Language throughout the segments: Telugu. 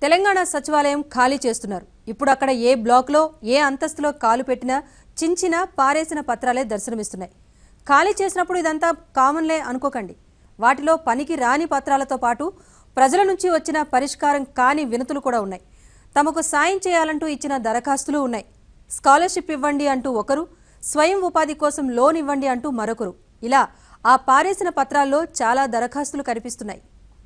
తెలంగాణ సచివాలయం ఖాళీ చేస్తున్నారు ఇప్పుడు అక్కడ ఏ బ్లాక్లో ఏ అంతస్తులో కాలు పెట్టినా చించిన పారేసిన పత్రాలే దర్శనమిస్తున్నాయి ఖాళీ చేసినప్పుడు ఇదంతా కామన్లే అనుకోకండి వాటిలో పనికి రాని పత్రాలతో పాటు ప్రజల నుంచి వచ్చిన పరిష్కారం కాని వినతులు కూడా ఉన్నాయి తమకు సాయం చేయాలంటూ ఇచ్చిన దరఖాస్తులు ఉన్నాయి స్కాలర్షిప్ ఇవ్వండి అంటూ ఒకరు స్వయం ఉపాధి కోసం లోన్ ఇవ్వండి అంటూ మరొకరు ఇలా ఆ పారేసిన పత్రాల్లో చాలా దరఖాస్తులు కనిపిస్తున్నాయి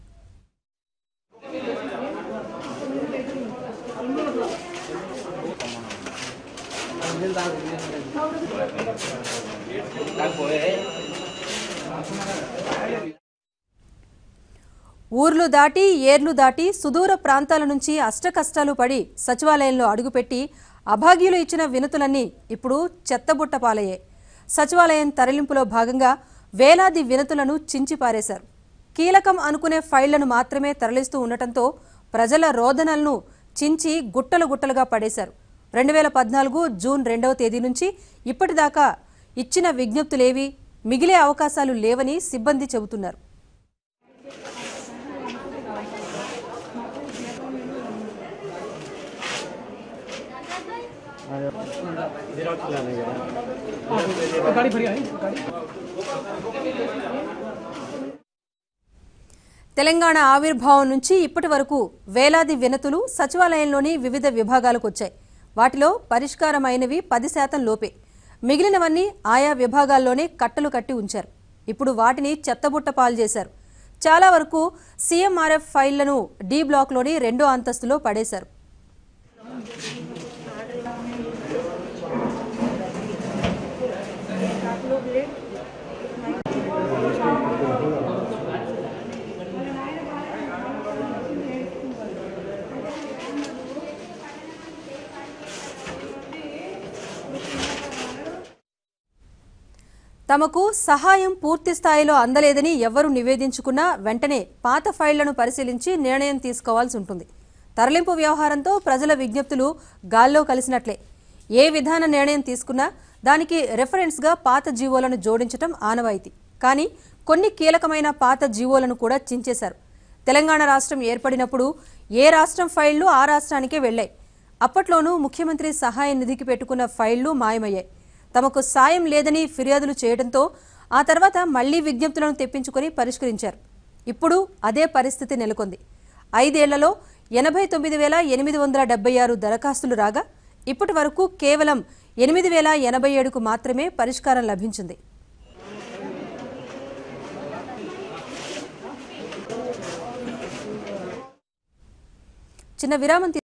ఊర్లు దాటి ఏర్లు దాటి సుదూర ప్రాంతాల నుంచి అష్టకష్టాలు పడి సచివాలయంలో అడుగుపెట్టి అభాగ్యులు ఇచ్చిన వినతులన్నీ ఇప్పుడు చెత్తబుట్ట పాలయ్యాయి సచివాలయం తరలింపులో భాగంగా వేలాది వినతులను చించి పారేశారు కీలకం అనుకునే ఫైళ్లను మాత్రమే తరలిస్తూ ఉండటంతో ప్రజల రోదనలను చించి గుట్టలు గుట్టలుగా పడేశారు రెండు వేల పద్నాలుగు జూన్ రెండవ తేదీ నుంచి ఇప్పటిదాకా ఇచ్చిన విజ్ఞప్తులేవి మిగిలే అవకాశాలు లేవని సిబ్బంది చెబుతున్నారు गाड़ी भरी आई गाड़ी తెలంగాణ ఆవిర్భావం నుంచి ఇప్పటి వరకు వేలాది వినతులు సచివాలయంలోని వివిధ విభాగాలకు వచ్చాయి వాటిలో పరిష్కారమైనవి పది శాతం లోపే మిగిలినవన్నీ ఆయా విభాగాల్లోనే కట్టలు కట్టి ఉంచారు ఇప్పుడు వాటిని చెత్తబుట్ట పాలు చేశారు చాలా వరకు సీఎంఆర్ఎఫ్ ఫైళ్లను డి బ్లాక్లోని రెండో అంతస్తులో పడేశారు తమకు సహాయం పూర్తి స్థాయిలో అందలేదని ఎవరు నివేదించుకున్నా వెంటనే పాత ఫైళ్లను పరిశీలించి నిర్ణయం తీసుకోవాల్సి ఉంటుంది తరలింపు వ్యవహారంతో ప్రజల విజ్ఞప్తులు గాల్లో కలిసినట్లే ఏ విధాన నిర్ణయం తీసుకున్నా దానికి రెఫరెన్స్గా పాత జీవోలను జోడించటం ఆనవాయితీ కానీ కొన్ని కీలకమైన పాత జీవోలను కూడా చించేశారు తెలంగాణ రాష్ట్రం ఏర్పడినప్పుడు ఏ రాష్ట్రం ఫైళ్లు ఆ రాష్ట్రానికే వెళ్లాయి అప్పట్లోనూ ముఖ్యమంత్రి సహాయ నిధికి పెట్టుకున్న ఫైళ్లు మాయమయ్యాయి తమకు సాయం లేదని ఫిర్యాదులు చేయడంతో ఆ తర్వాత మళ్లీ విజ్ఞప్తులను తెప్పించుకొని పరిష్కరించారు ఇప్పుడు అదే పరిస్థితి నెలకొంది ఐదేళ్లలో ఎనభై తొమ్మిది వేల ఎనిమిది వందల డెబ్బై ఆరు దరఖాస్తులు రాగా ఇప్పటి వరకు కేవలం ఎనిమిది వేల ఎనభై ఏడుకు మాత్రమే పరిష్కారం లభించింది చిన్న విరామం తీ-